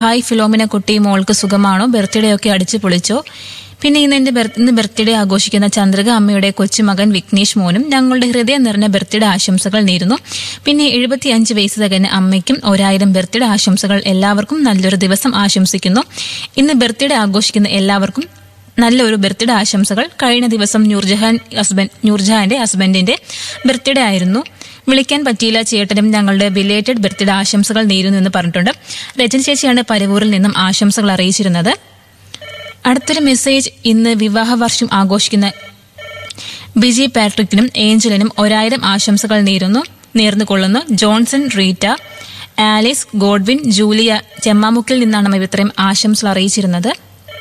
hi Philomena കുട്ടി മോൾക്ക് സുഖമാണോ ബർത്ത്ഡേ ഒക്കെ അടിച്ചു പൊളിച്ചോ പിന്നെ ഇന്ന് എന്റെ ബർത്ത് ഇന്ന് ബർത്ത്ഡേ ആഘോഷിക്കുന്ന ചന്ദ്രിക അമ്മയുടെ കൊച്ചുമകൻ വിഘ്നേഷ് മോനും ഞങ്ങളുടെ ഹൃദയം നിറഞ്ഞ ബർത്ത്ഡേ ആശംസകൾ നേരുന്നു പിന്നെ എഴുപത്തിയഞ്ച് വയസ്സ് തികഞ്ഞ അമ്മയ്ക്കും ഒരായിരം ബർത്ത്ഡേ ആശംസകൾ എല്ലാവർക്കും നല്ലൊരു ദിവസം ആശംസിക്കുന്നു ഇന്ന് ബർത്ത്ഡേ ആഘോഷിക്കുന്ന എല്ലാവർക്കും നല്ലൊരു ബർത്ത്ഡേ ആശംസകൾ കഴിഞ്ഞ ദിവസം നൂർജഹാൻ ഹസ്ബൻഡ് നൂർജഹാന്റെ ഹസ്ബൻഡിന്റെ ബർത്ത്ഡേ ആയിരുന്നു വിളിക്കാൻ പറ്റിയില്ല ചേട്ടനും ഞങ്ങളുടെ ബിലേറ്റഡ് ബർത്ത്ഡേ ആശംസകൾ നേരുന്നു എന്ന് പറഞ്ഞിട്ടുണ്ട് രജൻ ചേച്ചിയാണ് പരവൂരിൽ നിന്നും ആശംസകൾ അറിയിച്ചിരുന്നത് അടുത്തൊരു മെസ്സേജ് ഇന്ന് വിവാഹ വർഷം ആഘോഷിക്കുന്ന ബിജി പാട്രിക്കിനും ഏഞ്ചലിനും ഒരായിരം ആശംസകൾ നേരുന്നു നേർന്നുകൊള്ളുന്നു Johnson Rita Alice Godwin Julia ചെമ്മാമുക്കിൽ നിന്നാണ് ഇവർ ഇത്രയും ആശംസകൾ അറിയിച്ചിരുന്നത്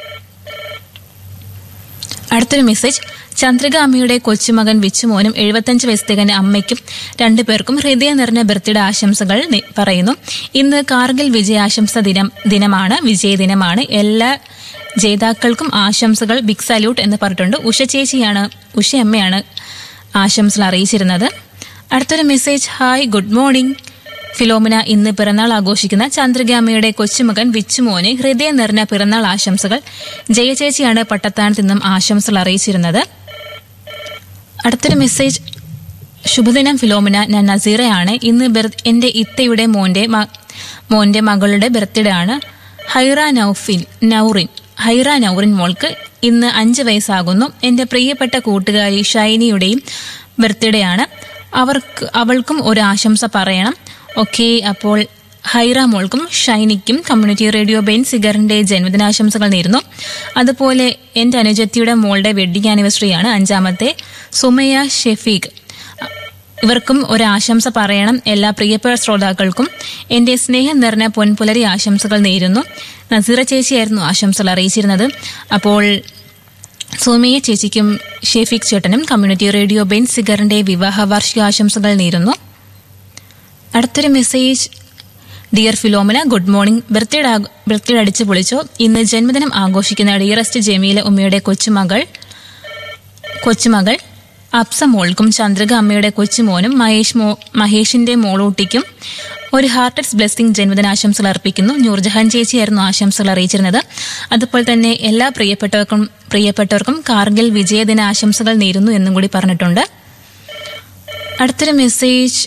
അടുത്തൊരു മെസ്സേജ് ചന്ദ്രിക അമ്മയുടെ കൊച്ചുമകൻ വിച്ചുമോനും എഴുപത്തഞ്ച് വയസ്സ് തികഞ്ഞ അമ്മയ്ക്കും രണ്ടുപേർക്കും ഹൃദയം നിറഞ്ഞ ബർത്ത്ഡേ ആശംസകൾ നി- പറയുന്നു ഇന്ന് കാർഗിൽ വിജയാശംസ ദിനം ദിനമാണ് വിജയ ദിനമാണ് എല്ലാ ജേതാക്കൾക്കും ആശംസകൾ ബിഗ് സല്യൂട്ട് എന്ന് പറഞ്ഞിട്ടുണ്ട് ഉഷ ചേച്ചിയാണ് ഉഷ അമ്മയാണ് ആശംസകൾ അറിയിച്ചിരുന്നത് അടുത്തൊരു message hi good morning Philomina ഇന്ന് പിറന്നാൾ ആഘോഷിക്കുന്ന ചന്ദ്രികാമ്മയുടെ കൊച്ചുമകൻ വിച്ചുമോന് ഹൃദയം നിറഞ്ഞ പിറന്നാൾ ആശംസകൾ ജയചേച്ചിയാണ് പട്ടത്താനത്ത് നിന്നും ആശംസകൾ അറിയിച്ചിരുന്നത് അടുത്തൊരു മെസ്സേജ് ശുഭദിനം ഫിലോമിന ഞാൻ നസീറയാണ് ഇന്ന് ബെർ- എന്റെ ഇത്തയുടെ മോന്റെ മ- മോന്റെ മകളുടെ ബർത്ത്ഡേ ആണ് ഹൈറ നൌഫിൻ നൌറിൻ ഹൈറ നൌറിൻ മോൾക്ക് ഇന്ന് അഞ്ച് വയസ്സാകുന്നു എന്റെ പ്രിയപ്പെട്ട കൂട്ടുകാരി ഷൈനിയുടെയും ബർത്ത്ഡേ ആണ് അവർക്ക് അവൾക്കും ഒരു ആശംസ പറയണം ഓക്കെ അപ്പോൾ ഹൈറ മോൾക്കും ഷൈനിക്കും കമ്മ്യൂണിറ്റി റേഡിയോ ബെൻ സിഗറിന്റെ ജന്മദിനാശംസകൾ നേരുന്നു അതുപോലെ എന്റെ അനുജത്തിയുടെ മോളുടെ വെഡിങ് ആനിവേഴ്സറിയാണ് അഞ്ചാമത്തെ സുമയ ഷെഫീഖ് ഇവർക്കും ഒരു ആശംസ പറയണം എല്ലാ പ്രിയപ്പെട്ട ശ്രോതാക്കൾക്കും എന്റെ സ്നേഹം നിറഞ്ഞ പൊൻപുലരി ആശംസകൾ നേരുന്നു നസീറ ചേച്ചിയായിരുന്നു ആശംസകൾ അറിയിച്ചിരുന്നത് അപ്പോൾ സോമിയ ചേച്ചിക്കും ഷെഫീഖ് ചേട്ടനും കമ്മ്യൂണിറ്റി റേഡിയോ ബെൻ സിഗറിന്റെ വിവാഹ വാർഷികാശംസകൾ നേരുന്നു അടുത്തൊരു message dear Philomina good morning birthday birthday അടിച്ചു പൊളിച്ചോ ഇന്ന് ജന്മദിനം ആഘോഷിക്കുന്ന ഡിയറസ്റ്റ് ജമീല ഉമ്മയുടെ കൊച്ചുമകൾ കൊച്ചുമകൾ അപ്സ മോൾക്കും ചന്ദ്രിക അമ്മയുടെ കൊച്ചുമോനും മഹേഷ് മോ മഹേഷിന്റെ മോളൂട്ടിക്കും ഒരു ഹാർട്ടഡ്സ് ബ്ലെസ്സിംഗ് ജന്മദിനാശംസകൾ അർപ്പിക്കുന്നു നൂർജഹാൻ ചേച്ചിയായിരുന്നു ആശംസകൾ അറിയിച്ചിരുന്നത് അതുപോലെ തന്നെ എല്ലാ പ്രിയപ്പെട്ടവർക്കും പ്രിയപ്പെട്ടവർക്കും കാർഗിൽ വിജയദിന ആശംസകൾ നേരുന്നു എന്നും കൂടി പറഞ്ഞിട്ടുണ്ട് അടുത്തൊരു മെസ്സേജ്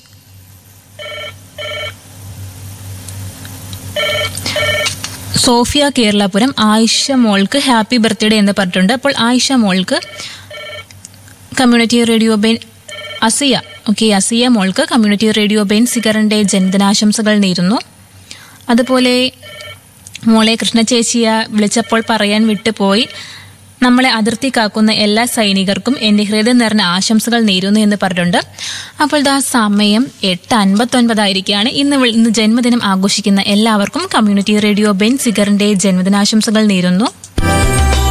സോഫിയ കേരളപുരം ആയിഷ മോൾക്ക് ഹാപ്പി ബർത്ത്ഡേ എന്ന് പറഞ്ഞിട്ടുണ്ട് അപ്പോൾ ആയിഷ മോൾക്ക് കമ്മ്യൂണിറ്റി റേഡിയോ ബെൻ അസിയ ഓക്കെ അസിയ മോൾക്ക് കമ്മ്യൂണിറ്റി റേഡിയോ ബെൻ സിഗറിന്റെ ജന്മദിനാശംസകൾ നേരുന്നു അതുപോലെ മോളെ കൃഷ്ണ ചേച്ചിയ വിളിച്ചപ്പോൾ പറയാൻ വിട്ടുപോയി നമ്മളെ അതിർത്തി കാക്കുന്ന എല്ലാ സൈനികർക്കും എന്റെ ഹൃദയം നിറഞ്ഞ ആശംസകൾ നേരുന്നു എന്ന് പറഞ്ഞിട്ടുണ്ട് അപ്പോൾ ദാ സമയം എട്ട് അൻപത്തൊൻപതായിരിക്കുകയാണ് ഇന്ന് വിളി- ഇന്ന് ജന്മദിനം ആഘോഷിക്കുന്ന എല്ലാവർക്കും കമ്മ്യൂണിറ്റി റേഡിയോ ബെൻ സിഗറിന്റെ ജന്മദിനാശംസകൾ നേരുന്നു